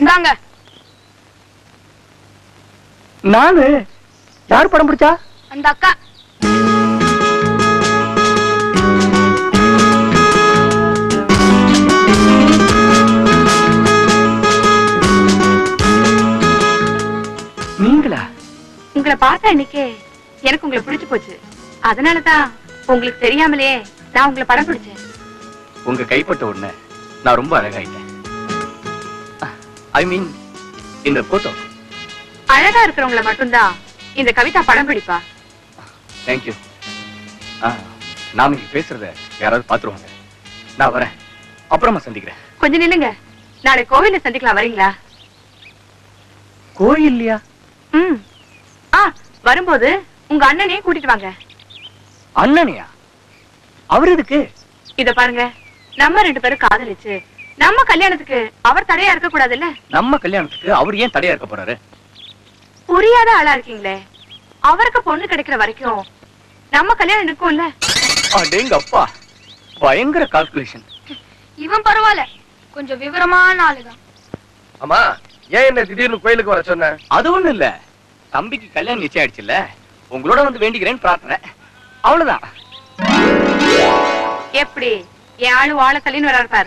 இந்தாங்க நானு யார் படம் பிடிச்சா அந்த அக்கா நீங்களா உங்களை பார்த்த அன்னைக்கே எனக்கு உங்களை பிடிச்சு போச்சு அதனாலதான் உங்களுக்கு தெரியாமலே நான் உங்களை படம் பிடிச்சேன் உங்க கைப்பட்ட உடனே நான் ரொம்ப அழகாயிட்டேன் ஐ மீன் இந்த போட்டோ அழகா இருக்கிறவங்கள மட்டும்தான் இந்த கவிதா படம் பிடிப்பா தேங்க்யூ நாம இங்க பேசுறத யாராவது பாத்துருவாங்க நான் வரேன் அப்புறமா சந்திக்கிறேன் கொஞ்சம் நில்லுங்க நாளை கோவில்ல சந்திக்கலாம் வரீங்களா கோயில்லையா ம் ஆ வரும்போது உங்க அண்ணனையும் கூட்டிட்டு வாங்க அண்ணனையா அவர் எதுக்கு இத பாருங்க நம்ம ரெண்டு பேரும் காதலிச்சு நம்ம கல்யாணத்துக்கு அவர் தடையா இருக்க கூடாதுல்ல நம்ம கல்யாணத்துக்கு அவர் ஏன் தடையா இருக்க போறாரு புரியாத ஆளா இருக்கீங்களே அவருக்கு பொண்ணு கிடைக்கிற வரைக்கும் நம்ம கல்யாணம் இருக்கும்ல அடேங்க அப்பா பயங்கர கால்குலேஷன் இவன் பரவாயில்ல கொஞ்சம் விவரமான ஆளுதான் ஆமா ஏன் என்ன திடீர்னு கோயிலுக்கு வர சொன்ன அது ஒண்ணும் இல்ல தம்பிக்கு கல்யாணம் நிச்சயம் ஆயிடுச்சுல்ல உங்களோட வந்து வேண்டிக்கிறேன்னு பிரார்த்தனை அவ்வளவுதான் எப்படி என் ஆளு வாழ தள்ளின்னு வராரு பாரு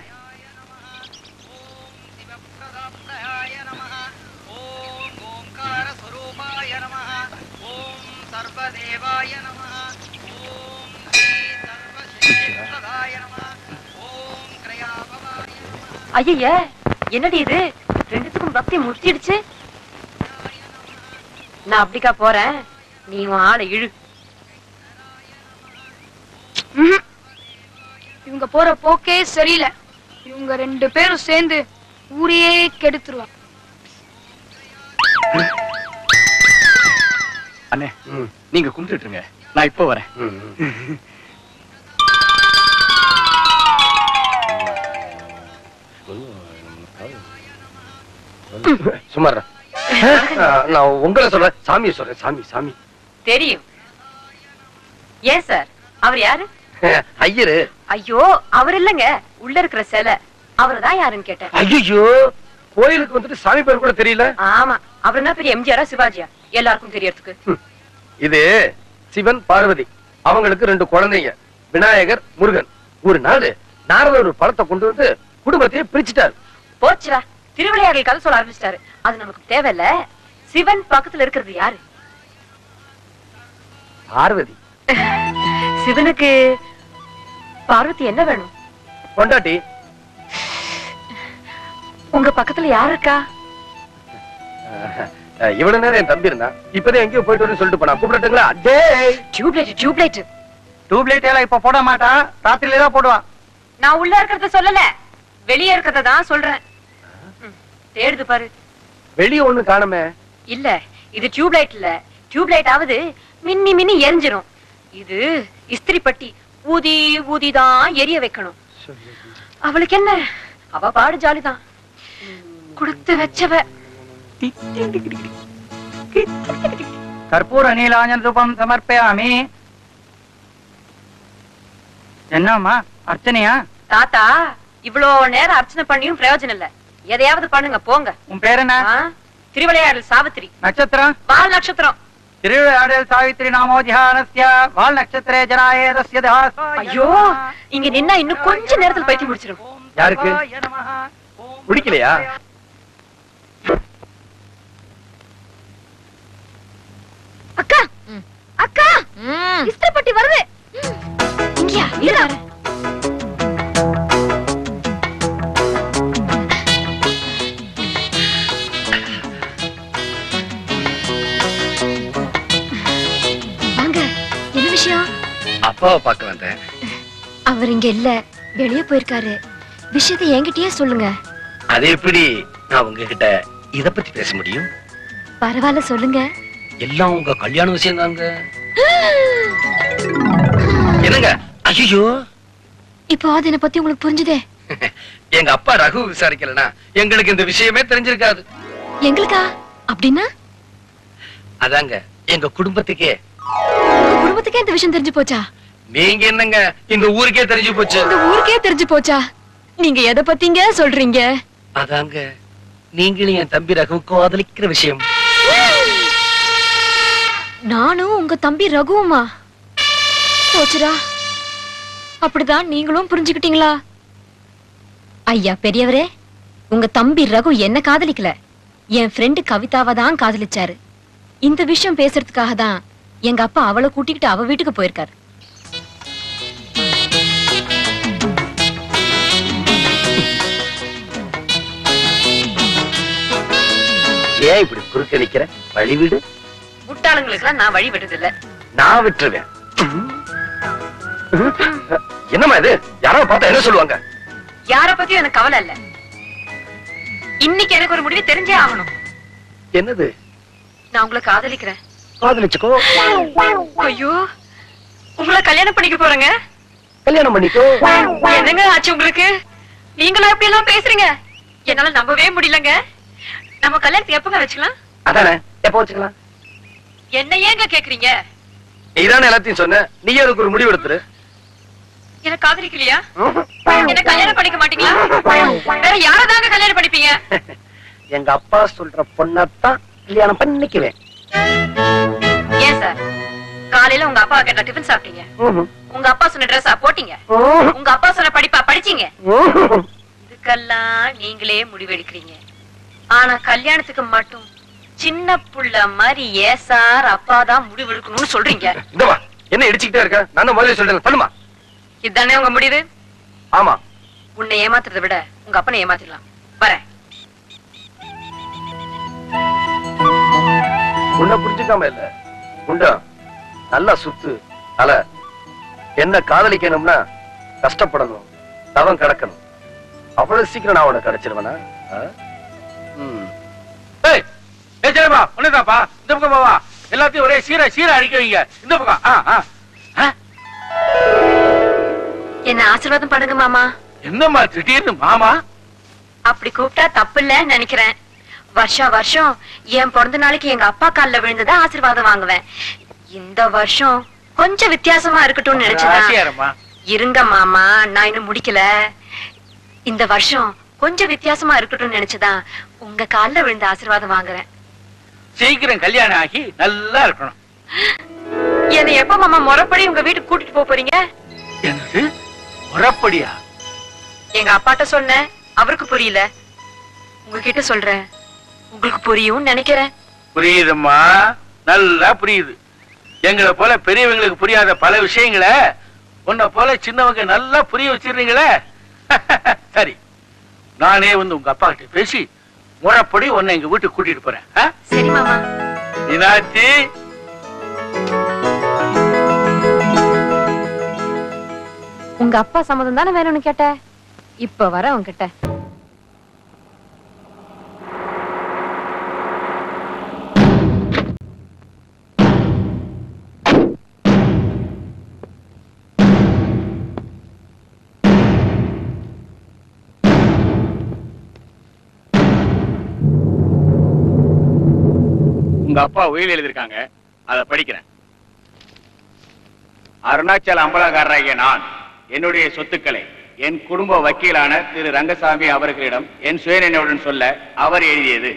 ஐய என்னடி இது ரெண்டுத்துக்கும் பக்தி முடிச்சிடுச்சு நான் அப்படிக்கா போறேன் நீ உன் ஆளை இழு இவங்க போற போக்கே சரியில்லை இவங்க ரெண்டு பேரும் சேர்ந்து ஊரையே கெடுத்துருவாங்க அண்ணே நீங்க கும்பிட்டுட்டு இருங்க நான் இப்போ வரேன் சுமார் நான் உங்களை சொல்றேன் சாமியை சொல்றேன் சாமி சாமி தெரியும் ஏன் சார் அவர் யாரு ஐயரு ஐயோ அவர் இல்லங்க உள்ள இருக்கிற சிலை அவர்தான் யாருன்னு கேட்டேன் ஐயோ கோயிலுக்கு வந்துட்டு சாமி பேர் கூட தெரியல ஆமா அவர் என்ன பெரிய எம்ஜிஆரா சிவாஜியா எல்லாருக்கும் தெரியறதுக்கு இது சிவன் பார்வதி அவங்களுக்கு ரெண்டு குழந்தைங்க விநாயகர் முருகன் ஒரு நாள் நாரதர் ஒரு பழத்தை கொண்டு வந்து குடும்பத்தையே பிரிச்சுட்டாரு போச்சுடா திருவிளையாடல் கதை சொல்ல ஆரம்பிச்சிட்டாரு அது நமக்கு தேவையில்ல சிவன் பக்கத்துல இருக்கிறது யாரு பார்வதி சிவனுக்கு பார்வதி என்ன வேணும் கொண்டாட்டி உங்க பக்கத்துல யாரு இருக்கா அஹ், இவ்வளவு நேரம் என் தம்பி இருந்தான் இப்பதான் எங்கேயோ போயிட்டு வரேன்னு சொல்லிட்டு போனா கூப்பிடட்டுங்களா அடே டியூப்லைட் டியூப்லைட் டியூப்லைட் எல்லாம் இப்ப போட மாட்டான் ராத்திரில தான் போடுவான் நான் உள்ள இருக்கிறத சொல்லல வெளியே இருக்கிறத தான் சொல்றேன் ம், தேடுது பாரு வெளிய ஒண்ணு காணுமே இல்ல இது டியூப்லைட் இல்ல டியூப்லைட் ஆவது மின்னி மின்னி எரிஞ்சிரும் இது இஸ்திரி பட்டி ஊதி ஊதி தான் எரிய வைக்கணும் அவளுக்கு என்ன அவ பாடு ஜாலிதான் கொடுத்து வச்சவ கற்பூர நீலாஞ்சன ரூபம் சமர்ப்பயாமி என்னம்மா அர்ச்சனையா தாத்தா இவ்வளோ நேரம் அர்ச்சனை பண்ணியும் பிரயோஜனம் இல்ல எதையாவது பண்ணுங்க போங்க உன் பேர் என்ன ஆ? திருவிளையாடல் சாவித்திரி நட்சத்திரம் வால் நட்சத்திரம் திருவிழாடல் சாவித்ரி நாமோ தியானஸ்ய வால் நட்சத்திரே ஜனாயேதஸ்ய தாஸ் ஐயோ இங்க நின்னா இன்னும் கொஞ்ச நேரத்துல பைத்தி முடிச்சிடும் யாருக்கு பிடிக்கலையா அக்கா அக்கா இஸ்திரிப்பட்டி வருது இங்கயா இரு வரேன். வாங்க என்ன விஷயம் அப்பாவை பார்க்க வந்தேன் அவர் இங்க இல்ல வெளியே போயிருக்காரு விஷயத்தை என்கிட்டயே சொல்லுங்க அது எப்படி நான் உங்ககிட்ட இத பத்தி பேச முடியும் பரவாயில்ல சொல்லுங்க எல்லாம் உங்க கல்யாண விஷயம் தாங்க என்னங்க ஐயோ இப்போ அது என்ன பத்தி உங்களுக்கு புரிஞ்சுதே எங்க அப்பா ரகு விசாரிக்கலனா எங்களுக்கு இந்த விஷயமே தெரிஞ்சிருக்காது எங்களுக்கா அப்படின்னா அதாங்க எங்க குடும்பத்துக்கே உங்க குடும்பத்துக்கே இந்த விஷயம் தெரிஞ்சு போச்சா நீங்க என்னங்க இந்த ஊருக்கே தெரிஞ்சு போச்சு இந்த ஊருக்கே தெரிஞ்சு போச்சா நீங்க எதை பத்திங்க சொல்றீங்க அதாங்க நீங்களும் என் தம்பி ரகுவுக்கும் காதலிக்கிற விஷயம் நானும் உங்க தம்பி ரகுவுமா போச்சுடா அப்படிதான் நீங்களும் புரிஞ்சுக்கிட்டீங்களா ஐயா பெரியவரே உங்க தம்பி ரகு என்ன காதலிக்கல என் ஃப்ரெண்டு கவிதாவை தான் காதலிச்சாரு இந்த விஷயம் பேசுறதுக்காக தான் எங்க அப்பா அவளை கூட்டிக்கிட்டு அவ வீட்டுக்கு போயிருக்காரு ஏன் இப்படி குறுக்க நிக்கிற வழிவிடு முட்டாளுங்களுக்கு நான் வழி விடுறதில்ல நான் விட்டுருவேன் என்னம்மா இது யாராவது பார்த்தா என்ன சொல்லுவாங்க யார பத்தியும் எனக்கு கவலை இல்ல இன்னைக்கு எனக்கு ஒரு முடிவு தெரிஞ்சே ஆகணும் என்னது நான் உங்களை காதலிக்கிறேன் காதலிச்சுக்கோ ஐயோ உங்களை கல்யாணம் பண்ணிக்க போறேங்க கல்யாணம் பண்ணிக்கோ என்னங்க ஆச்சு உங்களுக்கு நீங்களா இப்படி எல்லாம் பேசுறீங்க என்னால நம்பவே முடியலங்க நம்ம கல்யாணத்துக்கு எப்பங்க வச்சுக்கலாம் அதானே எப்ப வச்சுக்கலாம் என்ன ஏங்க கேக்குறீங்க நீதானே எல்லாத்தையும் சொன்ன நீயே அதுக்கு ஒரு முடிவு எடுத்துரு என்ன காதலிக்கலையா என்ன கல்யாணம் பண்ணிக்க மாட்டீங்களா வேற யாரதாங்க கல்யாணம் பண்ணிப்பீங்க எங்க அப்பா சொல்ற பொண்ணத்தான் கல்யாணம் பண்ணிக்குவேன் ஏன் சார் காலையில உங்க அப்பா கேட்ட டிஃபன் சாப்பிட்டீங்க உங்க அப்பா சொன்ன ட்ரெஸ்ஸா போட்டீங்க உங்க அப்பா சொன்ன படிப்பா படிச்சீங்க இதுக்கெல்லாம் நீங்களே முடிவெடுக்கிறீங்க ஆனா கல்யாணத்துக்கு மட்டும் சின்ன புள்ள மாதிரி ஏ சார் அப்பா தான் முடிவெடுக்கணும்னு சொல்றீங்க இந்தமா என்ன இடிச்சுக்கிட்டே இருக்க நான் தான் முதல்ல சொல்றேன் பண்ணுமா இதுதானே உங்க முடிவு ஆமா உன்னை ஏமாத்துறதை விட உங்க அப்பனை ஏமாத்திடலாம் வரேன் உன்னை புரிஞ்சுக்காம இல்ல உண்டா நல்லா சுத்து அல என்ன காதலிக்கணும்னா கஷ்டப்படணும் தவம் கிடக்கணும் அவ்வளவு சீக்கிரம் நான் உனக்கு கிடைச்சிருவேனா ஆ? ம். ஏய் ஏய் ஜெயபா ஒண்ணுதாப்பா இந்த பக்கம் வா, வா எல்லாத்தையும் ஒரே சீரா சீரா அடிக்க வைங்க இந்த பக்கம் ஆ ஆ ஆ, என்ன ஆசீர்வாதம் பண்ணுங்க மாமா என்னம்மா திடீர்னு மாமா அப்படி கூப்பிட்டா தப்பு இல்லன்னு நினைக்கிறேன் வருஷா வருஷம் என் பிறந்த நாளைக்கு எங்க அப்பா கால்ல விழுந்துதா ஆசீர்வாதம் வாங்குவேன் இந்த வருஷம் கொஞ்சம் வித்தியாசமா இருக்கட்டும்னு நினைச்சதா ஆசியாரம்மா இருங்க மாமா நான் இன்னும் முடிக்கல இந்த வருஷம் கொஞ்சம் வித்தியாசமா இருக்கட்டும்னு நினைச்சதா உங்க கால்ல விழுந்த ஆசீர்வாதம் வாங்குறேன் சீக்கிரம் கல்யாணம் ஆகி நல்லா இருக்கணும் என்னை எப்ப மாமா முறைப்படி உங்க வீட்டுக்கு கூட்டிட்டு போக போறீங்க என்னது உரப்படியா எங்க அப்பாட்ட சொன்னேன் அவருக்கு புரியல உங்ககிட்ட சொல்றேன் உங்களுக்கு புரியும்னு நினைக்கிறேன் புரியுதும்மா நல்லா புரியுது எங்களை போல பெரியவங்களுக்கு புரியாத பல விஷயங்களை உன்னை போல சின்னவங்க நல்லா புரிய வச்சிருந்தீங்களே சரி நானே வந்து உங்க அப்பா கிட்ட பேசி முறைப்படி உன்னை எங்க வீட்டுக்கு கூட்டிட்டு போறேன் ஆ? சரி மாமா மீனாட்சி உங்க அப்பா சம்மதம் தானே வேணும்னு கேட்ட இப்ப வர உன்கிட்ட உங்க அப்பா உயில் எழுதியிருக்காங்க அதை படிக்கிறேன் அருணாச்சல அம்பலக்காரராகிய நான் என்னுடைய சொத்துக்களை என் குடும்ப வக்கீலான திரு ரங்கசாமி அவர்களிடம் என் சுயநினைவுடன் சொல்ல அவர் எழுதியது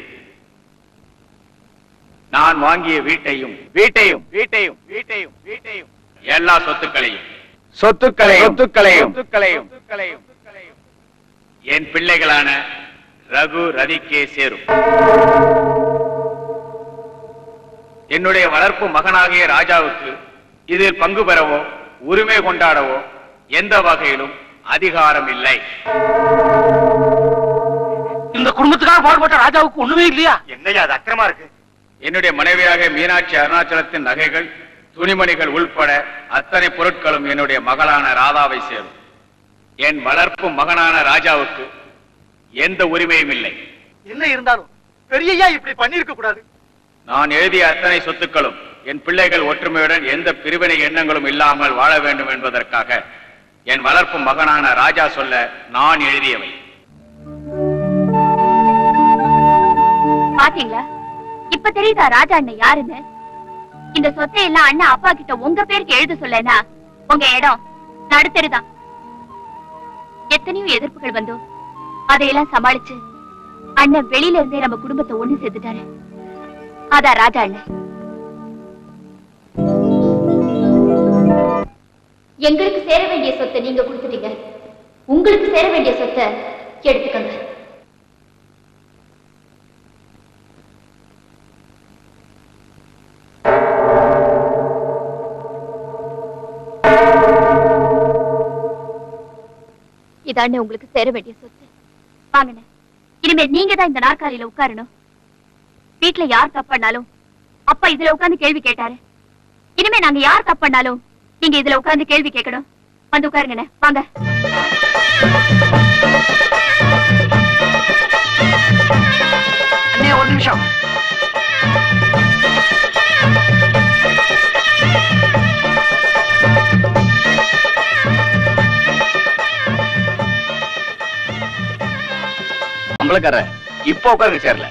நான் வாங்கிய வீட்டையும் வீட்டையும் வீட்டையும் வீட்டையும் வீட்டையும் எல்லா சொத்துக்களையும் சொத்துக்களையும் சொத்துக்களையும் சொத்துக்களையும் சொத்துக்களையும் என் பிள்ளைகளான ரகு ரதிக்கே சேரும் என்னுடைய வளர்ப்பு மகனாகிய ராஜாவுக்கு இதில் பங்கு பெறவோ உரிமை கொண்டாடவோ எந்த வகையிலும் அதிகாரம் இல்லை இந்த குடும்பத்துக்காக பாடுபட்ட ராஜாவுக்கு ஒண்ணுமே இல்லையா என்னையா அது அக்கிரமா இருக்கு என்னுடைய மனைவியாக மீனாட்சி அருணாச்சலத்தின் நகைகள் துணிமணிகள் உள்பட அத்தனை பொருட்களும் என்னுடைய மகளான ராதாவை சேரும் என் வளர்ப்பு மகனான ராஜாவுக்கு எந்த உரிமையும் இல்லை என்ன இருந்தாலும் பெரியய்யா இப்படி பண்ணிருக்க கூடாது நான் எழுதிய அத்தனை சொத்துக்களும் என் பிள்ளைகள் ஒற்றுமையுடன் எந்த பிரிவினை எண்ணங்களும் இல்லாமல் வாழ வேண்டும் என்பதற்காக என் வளர்ப்பு மகனான ராஜா சொல்ல நான் எழுதியவை பாத்தீங்களா இப்ப தெரியுதா ராஜா அண்ணன் யாருன்னு இந்த சொத்தை எல்லாம் அண்ணன் அப்பா கிட்ட உங்க பேருக்கு எழுத சொல்லனா உங்க இடம் நடுத்தெருதான் எத்தனையோ எதிர்ப்புகள் வந்தோம் அதையெல்லாம் சமாளிச்சு அண்ணன் வெளியில இருந்தே நம்ம குடும்பத்தை ஒண்ணு சேர்த்துட்டாரு அதான் ராஜா அண்ணன் எங்களுக்கு சேர வேண்டிய சொத்தை நீங்க கொடுத்துட்டீங்க உங்களுக்கு சேர வேண்டிய சொத்தை எடுத்துக்கங்க இதாண்ணே உங்களுக்கு சேர வேண்டிய சொத்து வாங்கண்ணே இனிமே நீங்க தான் இந்த நாற்காலியில உட்காரணும் வீட்ல யார் தப்பு பண்ணாலும் அப்பா இதுல உட்கார்ந்து கேள்வி கேட்டாரு இனிமே நாங்க யார் தப்பு பண்ணாலும் நீங்க இதுல உட்கார்ந்து கேள்வி கேட்கணும் வந்து உட்காருங்கண்ணே வாங்க அண்ணே ஒரு நிமிஷம் அம்பலக்கார இப்ப உட்காருங்க சேர்ல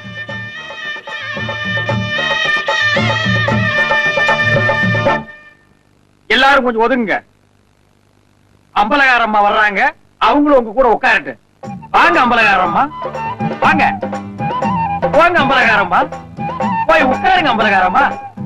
எல்லாரும் கொஞ்சம் ஒதுங்க அம்பலகாரம்மா வர்றாங்க அவங்களும் உங்க கூட உட்காரட்டு வாங்க அம்பலகாரம்மா வாங்க போங்க அம்பலகாரம்மா போய் உட்காருங்க அம்பலகாரம்மா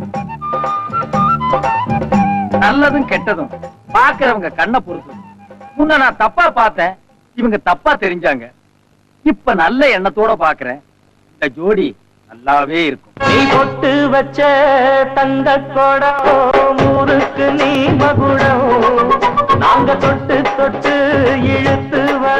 நல்லதும் கெட்டதும் பாக்குறவங்க கண்ணை பொறுத்து முன்ன நான் தப்பா பார்த்தேன் இவங்க தப்பா தெரிஞ்சாங்க இப்ப நல்ல எண்ணத்தோட பாக்குறேன் இந்த ஜோடி நல்லாவே இருக்கும் நீ பொட்டு வச்ச தங்க கொடம் ஊருக்கு நீ மகுடம் நாங்க தொட்டு தொட்டு இழுத்து வர